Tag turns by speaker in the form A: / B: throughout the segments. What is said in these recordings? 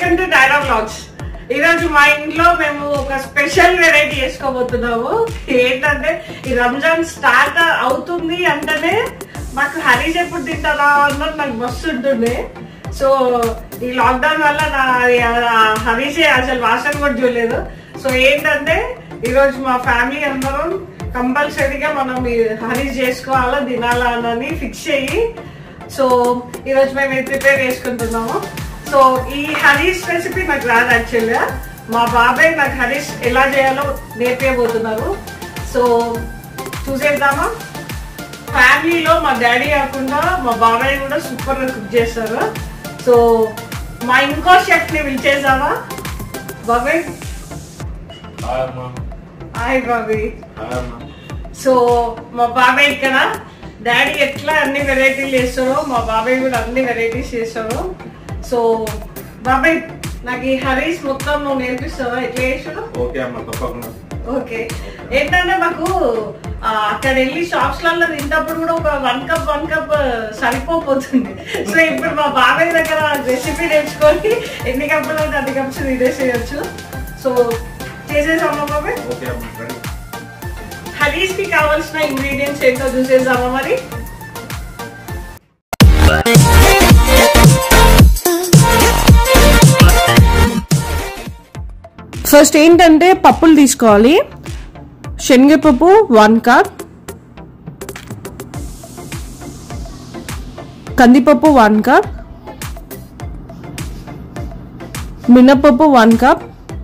A: Welcome to డైరా vlogs ఈరోజు మా ఇంట్లో మేము ఒక స్పెషల్ వెరైటీ చేసుకోబోతున్నాము ఏంటంటే ఈ రంజాన్ స్టార్ట్ అవుతుంది అంటేనే మాకు హరీష్ ఎప్పుడు తింటారా అన్నది నాకు మస్తు ఉంటుండే సో ఈ లాక్డౌన్ వల్ల నా హరీష్ అసలు వాసన కూడా చూడలేదు సో ఏంటంటే ఈరోజు మా ఫ్యామిలీ అందరం కంపల్సరీగా మనం ఈ హరీష్ చేసుకోవాలా తినాలా అని ఫిక్స్ అయ్యి సో ఈరోజు మేము ఇది ప్రిపేర్ చేసుకుంటున్నాము సో ఈ హరీష్ రెసిపీ నాకు రాదు యాక్చువల్గా మా బాబాయ్ నాకు హరీష్ ఎలా చేయాలో నేర్పించబోతున్నారు సో చూసేద్దామా ఫ్యామిలీలో మా డాడీ కాకుండా మా బాబాయ్ కూడా సూపర్ గా కుక్ చేస్తారు సో మా ఇంకో షెఫ్ ని పిలిచేసామా బాబాయ్
B: హాయ్ అమ్మా
A: హాయ్ బాబాయ్
B: హాయ్ అమ్మా
A: సో మా బాబాయ్ ఇక్కడ డాడీ ఎట్లా అన్ని వెరైటీలు చేస్తారో మా బాబాయ్ కూడా అన్ని వెరైటీస్ చేస్తాడు సో బాబాయ్ నాకు ఈ హరీస్ మొత్తం నువ్వు నేర్పిస్తావా ఎట్లా చేసాడు
B: ఓకే అమ్మా తప్పకుండా
A: ఓకే ఏంటంటే మాకు ఆ, అక్కడ వెళ్ళి షాప్స్ లలో తింటప్పుడు కూడా ఒక వన్ కప్ వన్ కప్ సరిపోతుంది సో ఇప్పుడు మా బాబాయ్ దగ్గర రెసిపీ నేర్చుకొని ఎన్ని కప్పులు అంటే అన్ని కప్స్ తినేసేయచ్చు సో చేసేసామా బాబాయ్
B: ఓకే అమ్మా రెడీ
A: హరీస్ కి కావాల్సిన ఇంగ్రీడియంట్స్ ఏంటో చూసేద్దామా మరి ఫస్ట్ ఏంటంటే పప్పులు తీసుకోవాలి శనగపప్పు వన్ కప్ కందిపప్పు వన్ కప్ మినపప్పు వన్ కప్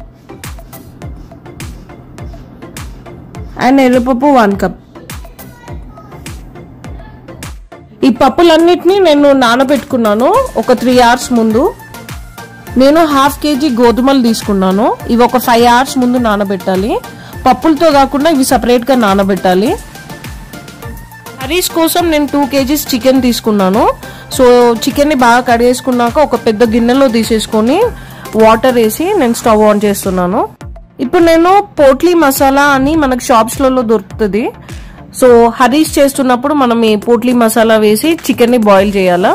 A: అండ్ ఎర్రపప్పు వన్ కప్ ఈ పప్పులన్నిటినీ నేను నానబెట్టుకున్నాను ఒక త్రీ అవర్స్ ముందు నేను హాఫ్ కేజీ గోధుమలు తీసుకున్నాను ఇవి ఒక ఫైవ్ అవర్స్ ముందు నానబెట్టాలి పప్పులతో కాకుండా ఇవి సపరేట్గా నానబెట్టాలి కర్రీస్ కోసం నేను టూ కేజీస్ చికెన్ తీసుకున్నాను సో చికెన్ని బాగా కడిగేసుకున్నాక ఒక పెద్ద గిన్నెలో తీసేసుకొని వాటర్ వేసి నేను స్టవ్ ఆన్ చేస్తున్నాను ఇప్పుడు నేను పోట్లీ మసాలా అని మనకు షాప్స్లలో దొరుకుతుంది సో హరీస్ చేస్తున్నప్పుడు మనం ఈ పోట్లీ మసాలా వేసి చికెన్ని బాయిల్ చేయాలా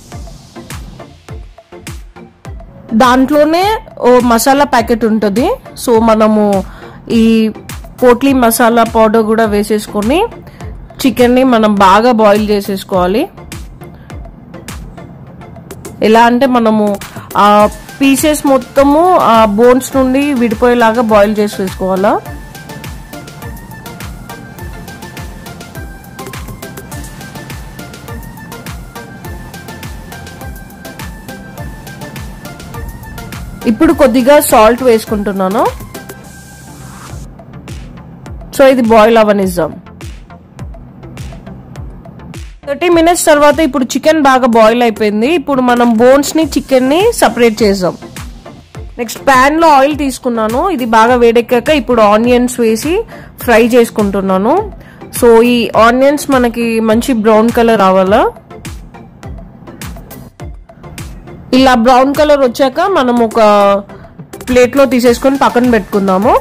A: దాంట్లోనే ఓ మసాలా ప్యాకెట్ ఉంటుంది సో మనము ఈ పోట్లీ మసాలా పౌడర్ కూడా వేసేసుకొని చికెన్ని మనం బాగా బాయిల్ చేసేసుకోవాలి ఎలా అంటే మనము ఆ పీసెస్ మొత్తము ఆ బోన్స్ నుండి విడిపోయేలాగా బాయిల్ చేసేసుకోవాలా ఇప్పుడు కొద్దిగా సాల్ట్ వేసుకుంటున్నాను సో ఇది బాయిల్ అవనిద్దాం థర్టీ మినిట్స్ తర్వాత ఇప్పుడు చికెన్ బాగా బాయిల్ అయిపోయింది ఇప్పుడు మనం బోన్స్ ని చికెన్ ని సపరేట్ చేద్దాం నెక్స్ట్ ప్యాన్ లో ఆయిల్ తీసుకున్నాను ఇది బాగా వేడెక్కాక ఇప్పుడు ఆనియన్స్ వేసి ఫ్రై చేసుకుంటున్నాను సో ఈ ఆనియన్స్ మనకి మంచి బ్రౌన్ కలర్ రావాలా ఇలా బ్రౌన్ కలర్ వచ్చాక మనం ఒక ప్లేట్లో తీసేసుకొని పక్కన పెట్టుకుందాము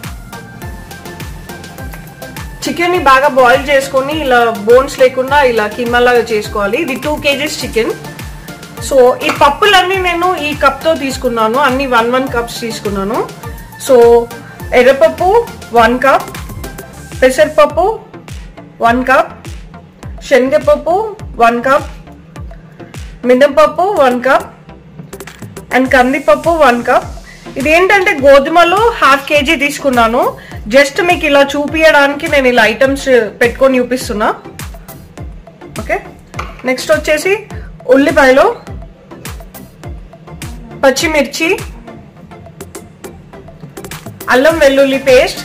A: చికెన్ ని బాగా బాయిల్ చేసుకొని ఇలా బోన్స్ లేకుండా ఇలా కిమ్మలాగా చేసుకోవాలి ఇది టూ కేజీస్ చికెన్ సో ఈ పప్పులన్నీ నేను ఈ కప్తో తీసుకున్నాను అన్ని వన్ వన్ కప్స్ తీసుకున్నాను సో ఎర్రపప్పు వన్ కప్ పెసరపప్పు వన్ కప్ శనగపప్పు వన్ కప్ మినపప్పు వన్ కప్ అండ్ కందిపప్పు వన్ కప్ ఇది ఏంటంటే గోధుమలు హాఫ్ కేజీ తీసుకున్నాను జస్ట్ మీకు ఇలా చూపించడానికి నేను ఇలా ఐటమ్స్ పెట్టుకొని చూపిస్తున్నా ఓకే నెక్స్ట్ వచ్చేసి ఉల్లిపాయలు పచ్చిమిర్చి అల్లం వెల్లుల్లి పేస్ట్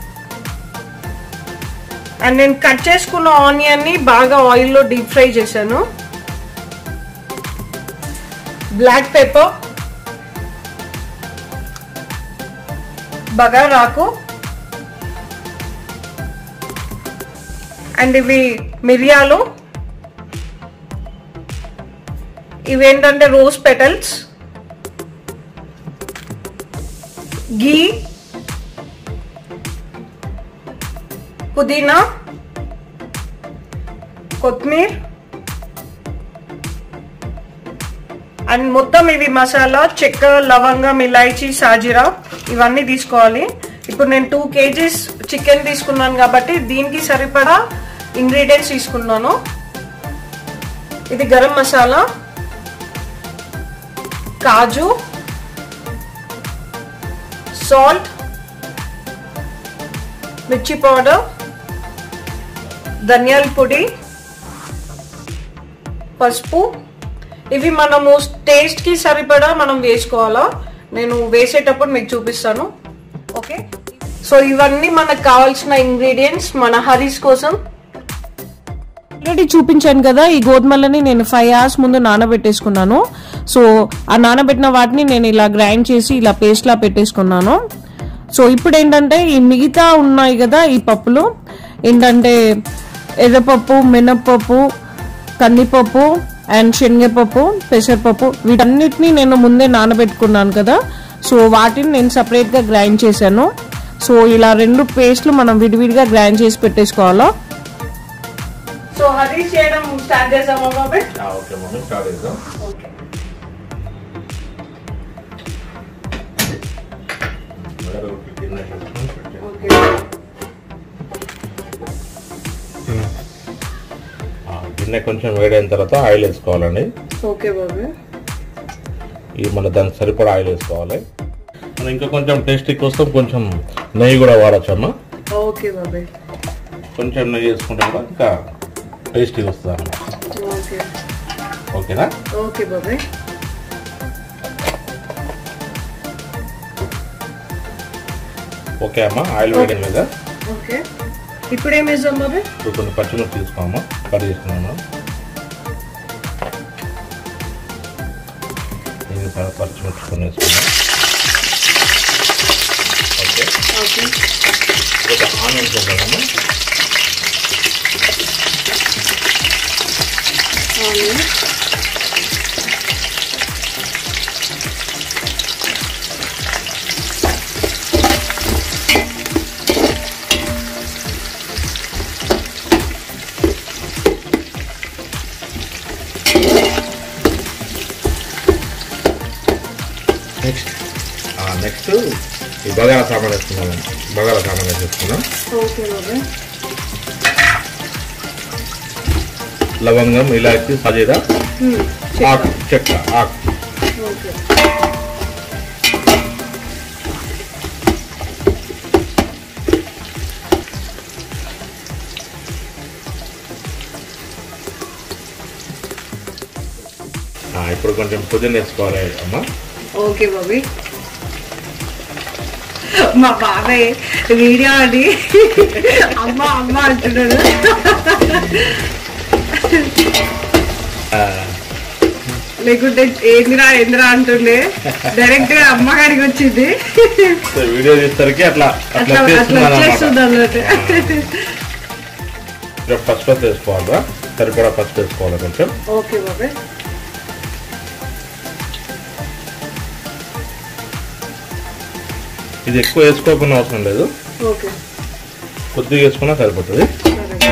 A: అండ్ నేను కట్ చేసుకున్న ఆనియన్ని బాగా ఆయిల్లో డీప్ ఫ్రై చేశాను బ్లాక్ పెప్పర్ బగారాకు అండ్ ఇవి మిరియాలు ఇవేంటంటే రోజ్ పెటల్స్ గీ పుదీనా కొత్తిమీర అండ్ మొత్తం ఇవి మసాలా చెక్క లవంగం ఇలాయచీ సాజీరా ఇవన్నీ తీసుకోవాలి ఇప్పుడు నేను టూ కేజీస్ చికెన్ తీసుకున్నాను కాబట్టి దీనికి సరిపడా ఇంగ్రీడియంట్స్ తీసుకున్నాను ఇది గరం మసాలా కాజు సాల్ట్ మిర్చి పౌడర్ ధనియాల పొడి పసుపు ఇవి మనము టేస్ట్ కి సరిపడా మనం వేసుకోవాలా నేను వేసేటప్పుడు మీకు చూపిస్తాను ఓకే సో ఇవన్నీ మనకు కావాల్సిన ఇంగ్రీడియంట్స్ మన హరీస్ కోసం ఆల్రెడీ చూపించాను కదా ఈ గోధుమలని నేను ఫైవ్ అవర్స్ ముందు నానబెట్టేసుకున్నాను సో ఆ నానబెట్టిన వాటిని నేను ఇలా గ్రైండ్ చేసి ఇలా పేస్ట్ లా పెట్టేసుకున్నాను సో ఇప్పుడు ఏంటంటే ఈ మిగతా ఉన్నాయి కదా ఈ పప్పులు ఏంటంటే ఎర్రపప్పు మినప్పప్పు కందిపప్పు అండ్ శనగపప్పు పెసరపప్పు వీటన్నిటిని నేను ముందే నానబెట్టుకున్నాను కదా సో వాటిని నేను సపరేట్గా గ్రైండ్ చేశాను సో ఇలా రెండు పేస్ట్లు మనం విడివిడిగా గ్రైండ్ చేసి పెట్టేసుకోవాలా సో హరీ చేయడం స్టార్ట్ చేసామా బాబాయ్
B: ఓకే మమ్మీ స్టార్ట్ చేద్దాం
A: ఓకే
B: వేరే ఒకటి గిన్నె తీసుకొని పెట్టేసి.
A: ఓకే
B: ఆ, గిన్నె కొంచెం వేడైన తర్వాత ఆయిల్ వేసుకోవాలండి
A: ఓకే బాబాయ్
B: ఇది మన దానికి సరిపడా ఆయిల్ వేసుకోవాలి మనం ఇంకా కొంచెం టేస్టీ కోసం కొంచెం నెయ్యి కూడా వాడచ్చమ్మా
A: ఓకే బాబాయ్
B: కొంచెం నెయ్యి వేసుకుంటే కూడా ఇంకా టేస్టీగా వస్తుంది అన్నమాట
A: ఓకే
B: ఓకేనా
A: ఓకే బాబాయ్
B: ఓకే అమ్మా ఆయిల్ వేయడం మీద
A: ఓకే ఇప్పుడు ఏం వేసాం బాబాయ్
B: ఇప్పుడు కొన్ని పచ్చిమిర్చి తీసుకోమ్మా కట్ చేసుకున్నాము ఇది ప- పచ్చిమిర్చి కొన్ని వేసుకున్నాం ఓకే
A: ఓకే
B: ఒక ఆనియన్స్ వేద్దామమ్మా
A: అవును
B: నెక్స్ట్ నెక్స్ట్ ఈ బగారా సామాన్ వేసుకున్నాం బగారా సామాన్ వేసేసుకున్నాం
A: ఓకే బాబాయ్
B: లవంగం ఇలాచి సజీరా
A: హ్మ్,
B: ఆకు చెక్క ఆకు
A: ఓకే
B: ఆ, ఇప్పుడు కొంచెం పుదీనా వేసుకోవాలి అమ్మా
A: ఓకే బాబీ మా బాబాయ్ వీడియో అని అమ్మ అమ్మ అంటున్నాడు
B: ఆ,
A: లేకుంటే ఏందిరా ఏందిరా అంటుండే డైరెక్ట్ గా అమ్మగారికి వచ్చింది
B: సో వీడియో తీసేసరికి అట్లా అట్లా
A: అట్లా అట్లా
B: చేస్తున్నాను
A: వచ్చేస్తుంది
B: అన్నమాట
A: అన్నట్టు
B: ఇక్కడ పసుపు వేసుకోవాలా సరిపడా పసుపు వేసుకోవాలి కొంచెం
A: ఓకే బాబాయ్
B: ఇది ఎక్కువ వేసుకోకుండా అవసరం లేదు
A: ఓకే
B: కొద్దిగా వేసుకున్నా సరిపోతుంది
A: సరే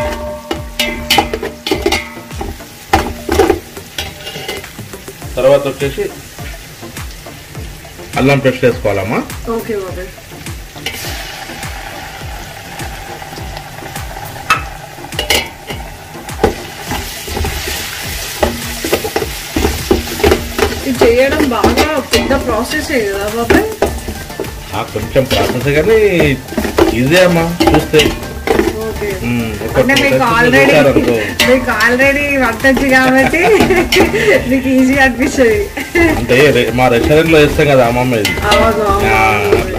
B: తర్వాత వచ్చేసి అల్లం పేస్ట్ వేసుకోవాలమ్మా
A: ఓకే బాబాయ్ ఇది చేయడం బాగా పెద్ద ప్రాసెస్ కదా బాబాయ్
B: ఆ, కొంచెం ప్రాసెస్ కానీ ఇదే అమ్మా చూస్తే
A: ఓకే
B: మ్మ్, ఒక
A: అంటే
B: two
A: మీకు
B: times
A: ఆల్రెడీ
B: చూసారనుకో.
A: మీకు ఆల్రెడీ వంటొచ్చు కాబట్టి మీకు ఈజీ అనిపిస్తుంది
B: అంటే రె- మా రెస్టారెంట్ లో చేస్తాం కదా అమ్మమ్మ ఇది
A: అవును
B: ఆ,
A: అవును
B: అట్లా.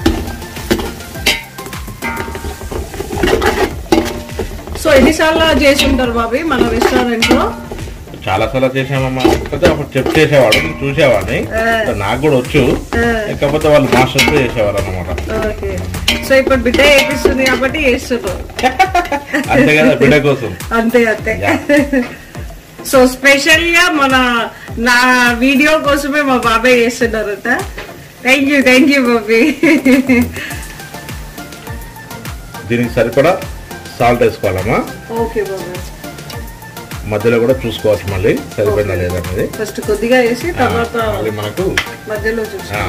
A: సో ఎన్నిసార్లు చేసి ఉంటారు బాబీ మన రెస్టారెంట్ లో
B: చాలా సార్లు చేసామమ్మా కాకపోతే అప్పుడు చెప్ చేసేవాడు నేను చూసేవాడిని
A: ఆ.
B: నాకు కూడా వచ్చు
A: ఆ.
B: కాకపోతే వాళ్ళు మాస్టర్స్ చేసేవారు అనమాట
A: ఓకే సో ఇప్పుడు బిడ్డ ఏపిస్తుంది కాబట్టి చేస్తున్నారు
B: అంతే కదా బిడ్డ కోసం
A: అంతే అంతే
B: Yeah.
A: సో స్పెషల్ గా మన నా వీడియో కోసమే మా బాబాయ్ చేస్తున్నారట థ్యాంక్ యూ థ్యాంక్ యూ బాబీ
B: దీనికి సరిపడా సాల్ట్ వేసుకోవాలమ్మా
A: ఓకే బాబాయ్
B: మధ్యలో కూడా చూసుకోవచ్చు మళ్ళీ సరిపోయిందా లేదా అనేది
A: ఫస్ట్ కొద్దిగా వేసి
B: ఆ,
A: తర్వాత
B: మళ్ళీ మనకు
A: మధ్యలో చూసి
B: ఆ,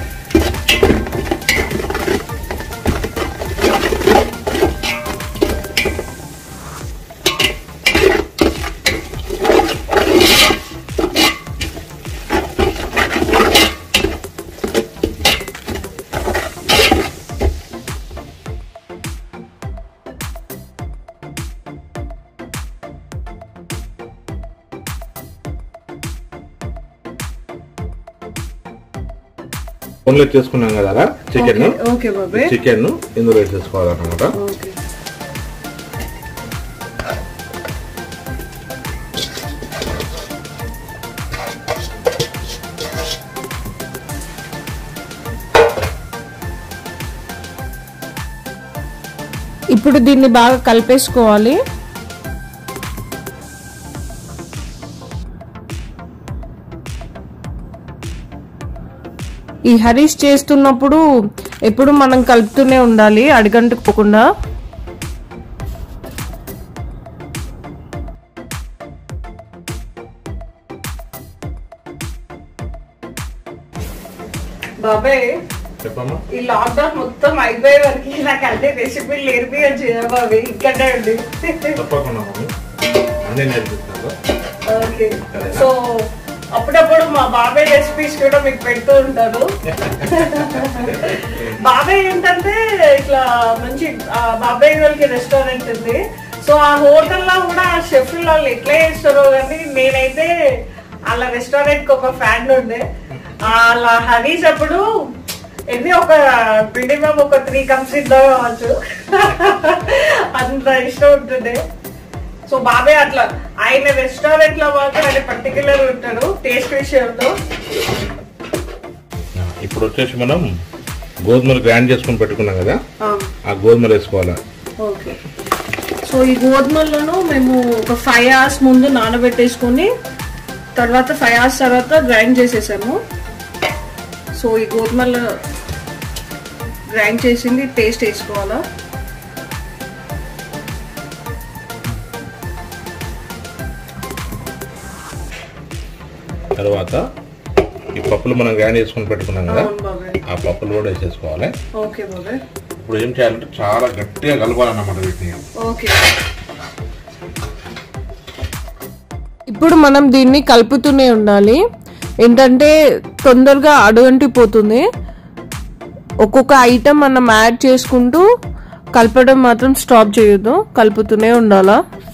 B: ఫోన్లో చేసుకున్నాం కదా చికెన్
A: ఓకే బాబాయ్
B: చికెన్ ఇందులో వేసేసుకోవాలన్నమాట
A: ఓకే ఇప్పుడు దీన్ని బాగా కలిపేసుకోవాలి ఈ హరీష్ చేస్తున్నప్పుడు ఎప్పుడు మనం కలుపుతూనే ఉండాలి అడిగంటుకోకుండా బాబాయ్
B: చెప్పమ్మా
A: ఈ లాక్డౌన్ మొత్తం అయిపోయే వరకు నాకు అన్ని రెసిపీలు నేర్పించచ్చు బాబాయ్ ఇక్కడే ఉండి
B: తప్పకుండా మమ్మీ అన్నీ నేర్పిస్తాను
A: ఓకే సో అప్పుడప్పుడు మా బాబాయ్ రెసిపీస్ కూడా మీకు పెడుతూ ఉంటారు బాబాయ్ ఏంటంటే ఇట్లా మంచి ఆ, బాబాయ్ వాళ్ళకి రెస్టారెంట్ ఉంది సో ఆ హోటల్లో కూడా షెఫ్ వాళ్ళు ఎట్లా చేస్తారో కానీ నేనైతే వాళ్ళ రెస్టారెంట్ కి ఒక ఫ్యాన్ ఉండే వాళ్ళ హరీస్ అప్పుడు ఎన్ని ఒక మినిమం ఒక త్రీ కప్స్ ఇద్దాం కావచ్చు అంత ఇష్టం ఉంటుండే సో బాబాయ్ అట్లా ఆయన రెస్టారెంట్ లో మాత్రం ఆయన పర్టికులర్ ఉంటాడు టేస్ట్ విషయంలో
B: ఆ, ఇప్పుడు వచ్చేసి మనం గోధుమలు గ్రైండ్ చేసుకొని పెట్టుకున్నాం కదా ఆ గోధుమలు వేసుకోవాలి
A: ఓకే సో ఈ గోధుమలను మేము ఒక ఫైవ్ అవర్స్ ముందు నానబెట్టేసుకొని తర్వాత ఫైవ్ అవర్స్ తర్వాత గ్రైండ్ చేసేసాము సో ఈ గోధుమలు గ్రైండ్ చేసింది టేస్ట్ వేసుకోవాలా
B: తర్వాత ఈ పప్పులు మనం గ్రైండ్ చేసుకొని పెట్టుకున్నాం కదా
A: అవును బాబాయ్
B: ఆ పప్పులు కూడా వేసేసుకోవాలి
A: ఓకే బాబాయ్
B: ఇప్పుడు ఏం చేయాలంటే చాలా గట్టిగా కలపాలన్నమాట వీటిని
A: ఓకే ఇప్పుడు మనం దీన్ని కలుపుతూనే ఉండాలి ఏంటంటే తొందరగా అడుగంటిపోతుంది ఒక్కొక్క ఐటెం మనం యాడ్ చేసుకుంటూ కలపడం మాత్రం స్టాప్ చేయొద్దు కలుపుతూనే ఉండాలా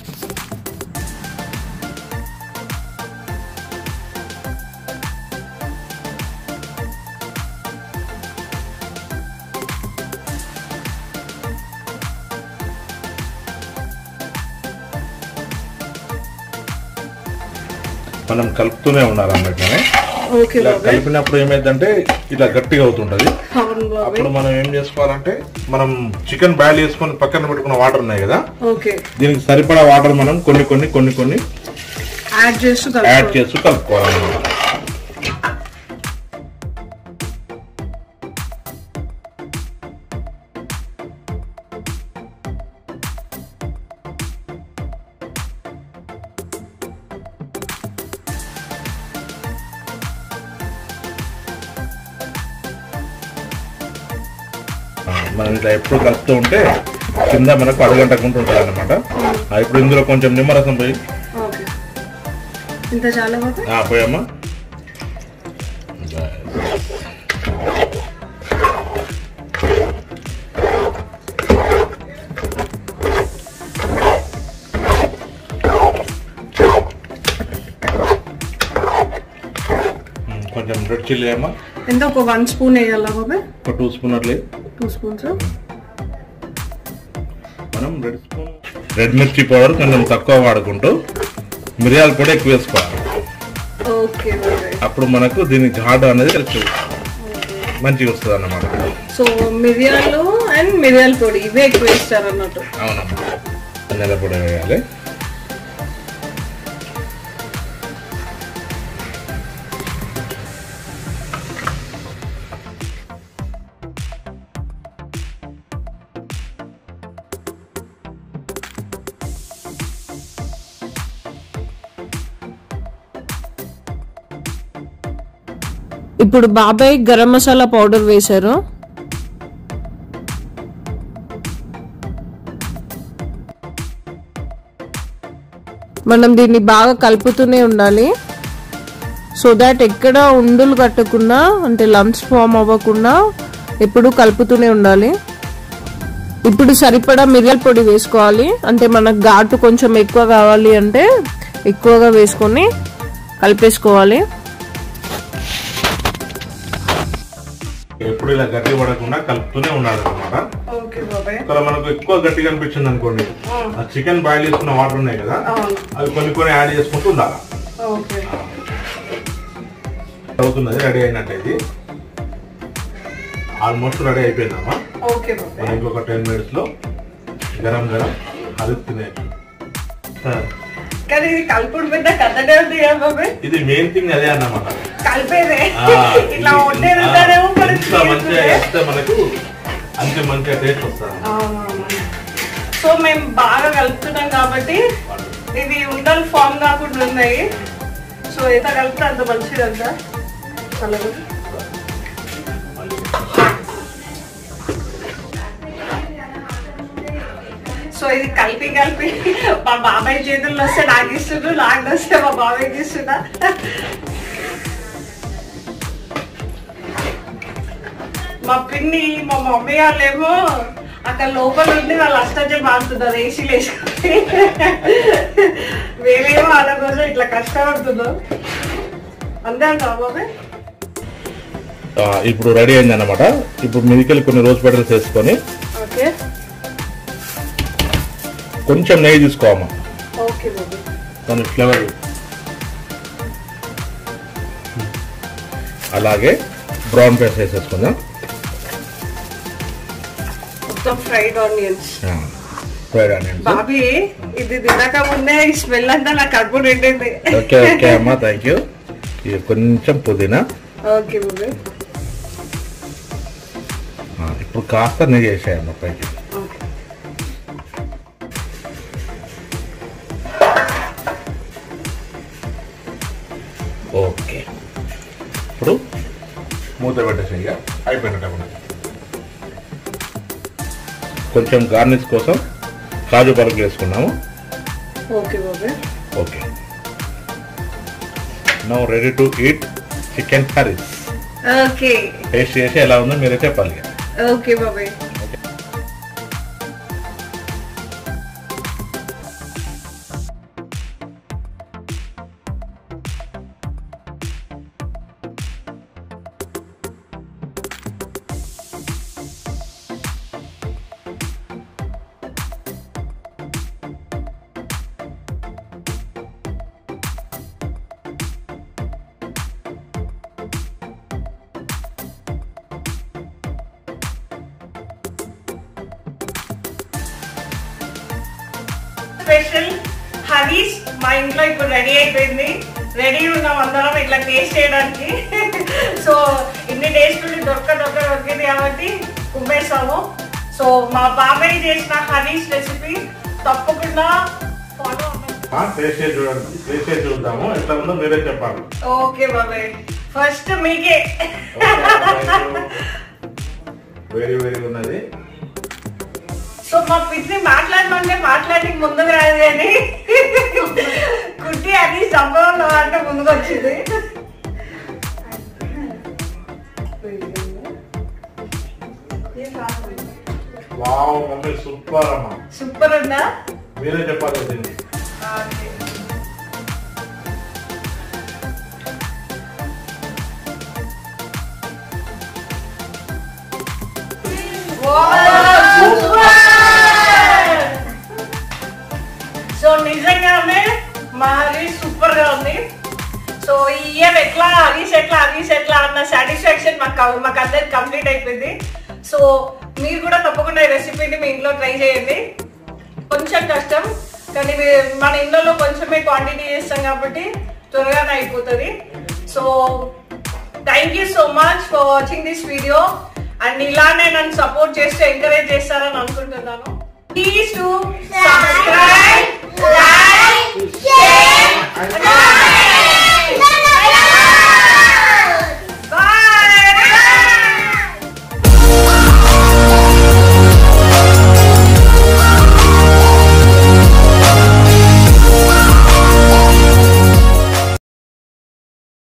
B: మనం కలుపుతూనే ఉండాలన్నట్టుగానే
A: ఓకే
B: ఇలా కలిపినప్పుడు ఏమైందంటే ఇట్లా గట్టిగా అవుతుంటది
A: అవును బాబాయ్
B: అప్పుడు మనం ఏం చేసుకోవాలంటే మనం చికెన్ బాయిల్ చేసుకొని పక్కన పెట్టుకున్న వాటర్ ఉన్నాయి కదా
A: ఓకే
B: దీనికి సరిపడా వాటర్ మనం కొన్ని కొన్ని కొన్ని కొన్ని
A: యాడ్ చేస్తూ
B: యాడ్
A: కలుపుకోవాలి
B: చేస్తూ కలుపుకోవాలన్నమాట ఆ, మనం ఇట్లా ఎప్పుడు కలుపుతూ ఉంటే కింద మనకు అడుగంటకుండా ఉంటుంది అనమాట ఇప్పుడు ఇందులో కొంచెం నిమ్మరసం పోయి
A: ఓకే ఇంత చాలా బాబాయ్
B: ఆ, పోయమ్మా ఉమ్, కొంచెం రెడ్ చిల్లీ అమ్మా
A: ఎంత ఒక వన్ స్పూన్ వేయాలా బాబాయ్
B: ఒక టూ స్పూన్ అట్లే
A: టూ స్పూన్స్
B: మనం రెడ్ స్పూన్ రెడ్ మిర్చి పౌడర్ కొంచెం తక్కువ వాడుకుంటూ మిరియాల పొడి ఎక్కువ వేసుకోవాలి
A: ఓకే బాబాయ్
B: అప్పుడు మనకు దీని ఘాటు అనేది కరెక్ట్ మంచిగా వస్తుంది అన్నమాట
A: సో మిరియాలు అండ్ మిరియాల పొడి ఇవే ఎక్కువ వేస్తారు అన్నట్టు
B: అవునమ్మా నెల పొడి వేయాలి
A: ఇప్పుడు బాబాయ్ గరం మసాలా పౌడర్ వేశారు మనం దీన్ని బాగా కలుపుతూనే ఉండాలి సో దాట్ ఎక్కడ ఉండులు కట్టకుండా అంటే లంప్స్ ఫామ్ అవ్వకుండా ఎప్పుడు కలుపుతూనే ఉండాలి ఇప్పుడు సరిపడా మిరియాల పొడి వేసుకోవాలి అంటే మనకు ఘాటు కొంచెం ఎక్కువ కావాలి అంటే ఎక్కువగా వేసుకొని కలిపేసుకోవాలి
B: ఎప్పుడు ఇలా గట్టి పడకుండా కలుపుతూనే ఉండాలి అనమాట
A: ఓకే బాబాయ్
B: ఇక్కడ మనకు ఎక్కువ గట్టిగా అనిపించింది అనుకోండి ఆ చికెన్ బాయిల్ చేసుకున్న వాటర్ ఉన్నాయి కదా
A: అవును
B: అవి కొన్ని కొన్ని యాడ్ చేసుకుంటూ ఉండాలి
A: ఓకే
B: అవుతున్నది రెడీ అయినట్టు ఇది ఆల్మోస్ట్ రెడీ అయిపోయిందమ్మా
A: ఓకే బాబాయ్
B: మనం ఇంకొక టెన్ మినిట్స్ లో గరం గరం అది తినేయచ్చు సార్,
A: కానీ ఇది కలుపుడు పెద్ద కథనే ఉంది కదా బాబాయ్
B: ఇది మెయిన్ థింగ్ అదే అన్నమాట
A: కలిపేదే
B: ఆ,
A: ఇట్లా
B: ఇది-
A: వండేది
B: ఆ,
A: ఉంటేనేమో మనకి
B: ఎంత మంచిగా
A: తెలుస్తుంది.
B: వేస్తే మనకు అంతే మంచిగా టేస్ట్ వస్తుంది
A: అవునవును. సో మేము బాగా కలుపుతున్నాం కాబట్టి ఇది ఉండలు ఫామ్ కాకుండా ఉన్నాయి సో ఎంత కలిపితే అంత మంచిదంట చల్లగా సో ఇది కలిపి కలిపి మా బాబాయ్ చేతుల్లో వస్తే నాకు ఇస్తుండ్రు నాకు వస్తే మా బాబాయ్కి ఇస్తున్నా మా పిన్ని మా మమ్మీ వాళ్ళేమో అక్కడ లోపల ఉండి వాళ్ళు అష్టజం మారుతున్నారు ఏసీలు వేసుకొని మేమేమో వాళ్ళ కోసం ఇట్లా కష్టపడుతున్నాం అంతే అంటావా బాబాయ్
B: ఆ, ఇప్పుడు రెడీ అయింది అనమాట ఇప్పుడు మిదికెళ్ళి కొన్ని రోజు పెటల్స్ వేసుకొని
A: ఓకే
B: కొంచెం నెయ్యి తీసుకోవమ్మా
A: ఓకే బాబాయ్
B: దాని ఫ్లేవర్ అలాగే బ్రౌన్ పేస్ట్ వేసేసుకుందాం
A: మొత్తం ఫ్రైడ్ ఆనియన్స్
B: ఫ్రైడ్ ఆనియన్స్
A: బాబీ ఇది తినక ముందే ఈ స్మెల్ అంతా నా కడుపు నిండింది
B: ఓకే ఓకే అమ్మా థ్యాంక్ యూ ఇది కొంచెం పుదీనా
A: ఓకే బాబాయ్
B: ఆ, ఇప్పుడు కాస్త నెయ్యి వేసేయమ్మా పైకి
A: ఓకే
B: ఓకే ఇప్పుడు మూత పెట్టేసి అయిపోయినట్టు అప్పుడు కొంచెం గార్నిష్ కోసం కాజు పలుకులు వేసుకున్నాము
A: ఓకే బాబాయ్
B: okay now ready to eat chicken curry
A: okay
B: taste చేసి ఎలా ఉందో మీరే చెప్పాలి
A: ఓకే బాబాయ్ స్పెషల్ హరీస్ మా ఇంట్లో ఇప్పుడు రెడీ అయిపోయింది రెడీ ఉన్నాం అందరం ఇట్లా టేస్ట్ చేయడానికి సో ఇన్ని డేస్ నుండి దొరక దొరక దొరికింది కాబట్టి కుమ్మేస్తాము సో మా బాబాయ్ చేసిన హరీస్ రెసిపీ తప్పకుండా ఫాలో అవ్వండి
B: టేస్ట్ చేసి చూడండి టేస్ట్ చేసి చూద్దాము ఎట్లా ఉందో మీరే చెప్పాలి
A: ఓకే బాబాయ్ ఫస్ట్ మీకే
B: వెరీ వెరీ ఉన్నది
A: సో మా పిన్ని మాట్లాడమంటే మాట్లాడి ముందుకు రాదు కానీ కుట్టి అని సంభవంలో అంటే ముందుకు వచ్చింది
B: వావ్ మమ్మీ సూపర్ అమ్మా
A: సూపర్ ఉందా
B: మీరే చెప్పాలి దీన్ని
A: సో నిజంగానే మా హరీష్ సూపర్ గా ఉంది సో ఈ ఇయర్ ఎట్లా హరీష్ ఎట్లా హరీష్ ఎట్లా అన్న సాటిస్ఫాక్షన్ మాకు మాకు అందరికి కంప్లీట్ అయిపోయింది సో మీరు కూడా తప్పకుండా ఈ రెసిపీని మీ ఇంట్లో ట్రై చేయండి కొంచెం కష్టం కానీ మీ- మన ఇంట్లో కొంచెమే క్వాంటిటీ చేస్తాం కాబట్టి త్వరగానే అయిపోతుంది so thank you so much for watching this video and ఇలానే నన్ను సపోర్ట్ చేస్తూ ఎంకరేజ్ చేస్తారని అనుకుంటున్నాను please to subscribe like share